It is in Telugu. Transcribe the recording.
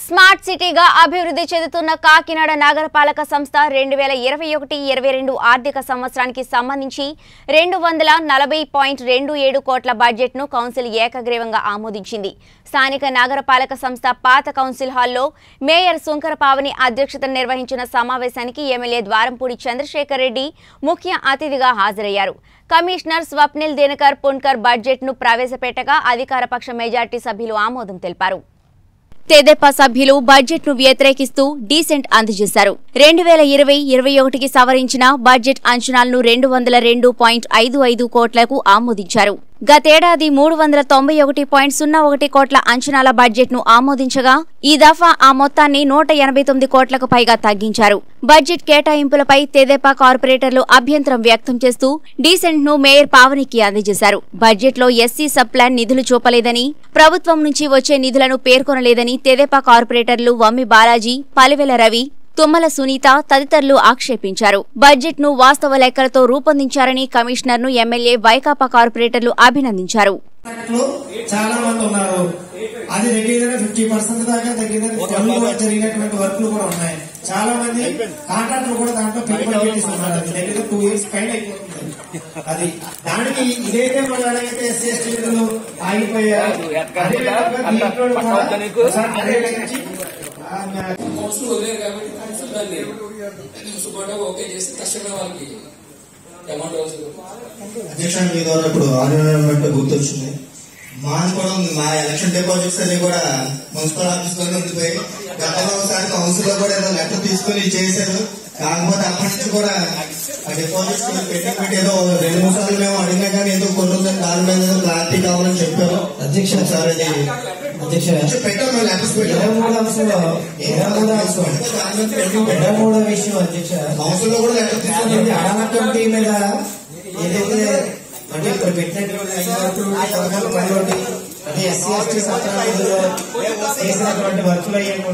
స్మార్ట్ సిటీగా అభివృద్ధి చెందుతున్న కాకినాడ నగరపాలక సంస్థ రెండు వేల ఇరవై ఒకటి ఇరవై రెండు ఆర్థిక సంవత్సరానికి సంబంధించి రెండు వందల నలభై పాయింట్ రెండు ఏడు కోట్ల బడ్జెట్ను కౌన్సిల్ ఏకగ్రీవంగా ఆమోదించింది స్థానిక నగరపాలక సంస్థ పాత కౌన్సిల్ హాల్లో మేయర్ సుంకరపావని అధ్యక్షతన నిర్వహించిన సమావేశానికి ఎమ్మెల్యే ద్వారంపూడి చంద్రశేఖర్ రెడ్డి ముఖ్య అతిథిగా హాజరయ్యారు కమిషనర్ స్వప్నిల్ దినకర్ పున్కర్ బడ్జెట్ను ప్రవేశపెట్టగా అధికార పక్ష మెజార్టీ సభ్యులు ఆమోదం తెలిపారు తెదేపా సభ్యులు బడ్జెట్ ను వ్యతిరేకిస్తూ డీసెంట్ అందజేశారు రెండు వేల ఇరవై ఇరవై ఒకటికి సవరించిన బడ్జెట్ అంచనాలను రెండు వందల రెండు పాయింట్ ఐదు ఐదు కోట్లకు ఆమోదించారు గతేడాది మూడు వందల తొంభై ఒకటి పాయింట్ సున్నా ఒకటి కోట్ల అంచనాల బడ్జెట్ ను ఆమోదించగా ఈ దఫా ఆ మొత్తాన్ని నూట ఎనభై తొమ్మిది కోట్లకు పైగా తగ్గించారు బడ్జెట్ కేటాయింపులపై తెదేపా కార్పొరేటర్లు అభ్యంతరం వ్యక్తం చేస్తూ డీసెంట్ ను మేయర్ పావనికి అందజేశారు బడ్జెట్ లో ఎస్సీ సబ్ ప్లాన్ నిధులు చూపలేదని ప్రభుత్వం నుంచి వచ్చే నిధులను పేర్కొనలేదని తెదేపా కార్పొరేటర్లు వమ్మి బాలాజీ పలివెల రవి తుమ్మల సునీత తదితరులు ఆక్షేపించారు బడ్జెట్ ను వాస్తవ లెక్కలతో రూపొందించారని కమిషనర్ ను ఎమ్మెల్యే వైకాపా కార్పొరేటర్లు అభినందించారు లో చాలా మంది ఉన్నారు అది దగ్గర ఫిఫ్టీ పర్సెంట్ దాకా దగ్గర పనులు జరిగినటువంటి వర్క్లు కూడా ఉన్నాయి చాలా మంది కాంట్రాక్టులు కూడా దాంట్లో పెట్టుబడి పెట్టిస్తున్నారు అది దగ్గర టూ ఇయర్స్ పైన అయిపోతుంది అది దానికి ఇదైతే మన ఎలాగైతే ఎస్సీ ఎస్టీ నిధులు ఆగిపోయారు అదే విధంగా దీంట్లో కూడా ఒకసారి పర్యవేక్షించి, ఆ, కౌన్సిల్ వదిలేదు కాబట్టి కౌన్సిల్ దాన్ని మున్సిపాలిటీ ఓకే చేసి తక్షణమే వాళ్ళకి అమౌంట్ అవసరం అధ్యక్ష మీ ద్వారా ఇప్పుడు ఆర్డినరీ గుర్తొచ్చింది మాది కూడా ఉంది. మా ఎలక్షన్ డిపాజిట్స్ అన్ని కూడా మున్సిపల్ ఆఫీస్ లోనే ఉండిపోయి గతంలో ఒకసారి కౌన్సిల్ లో కూడా ఏదో లెటర్ తీసుకుని చేశారు కాకపోతే అప్పటి నుంచి కూడా ఆ డిపాజిట్స్ పెండింగ్ పెట్టి ఏదో రెండు మూడు సార్లు మేము అడిగినా కానీ ఏదో కొన్ని రోజులు దాని మీద ఏదో క్లారిటీ కావాలని చెప్పారు అధ్యక్ష సార్ అది అధ్యక్ష కొంచెం పెట్టాం మేము లెటర్స్ పెట్టాం ఇరవై మూడు అంశంలో ఇరవై మూడు అంశం దాని మీద పెండింగ్ ఇరవై పెట్టాం మూడో విషయం అధ్యక్ష కౌన్సిల్ లో కూడా లెటర్ ఇది తీసుకున్నాం అడాన కమిటీ మీద ఏదైతే అంటే ఇప్పుడు పెట్టినటువంటి ఐదు వరకు పథకాలు పనులు అంటే ఎస్సీ ఎస్టీ సత్రాలు చేసినటువంటి వర్కులు అయ్యాయి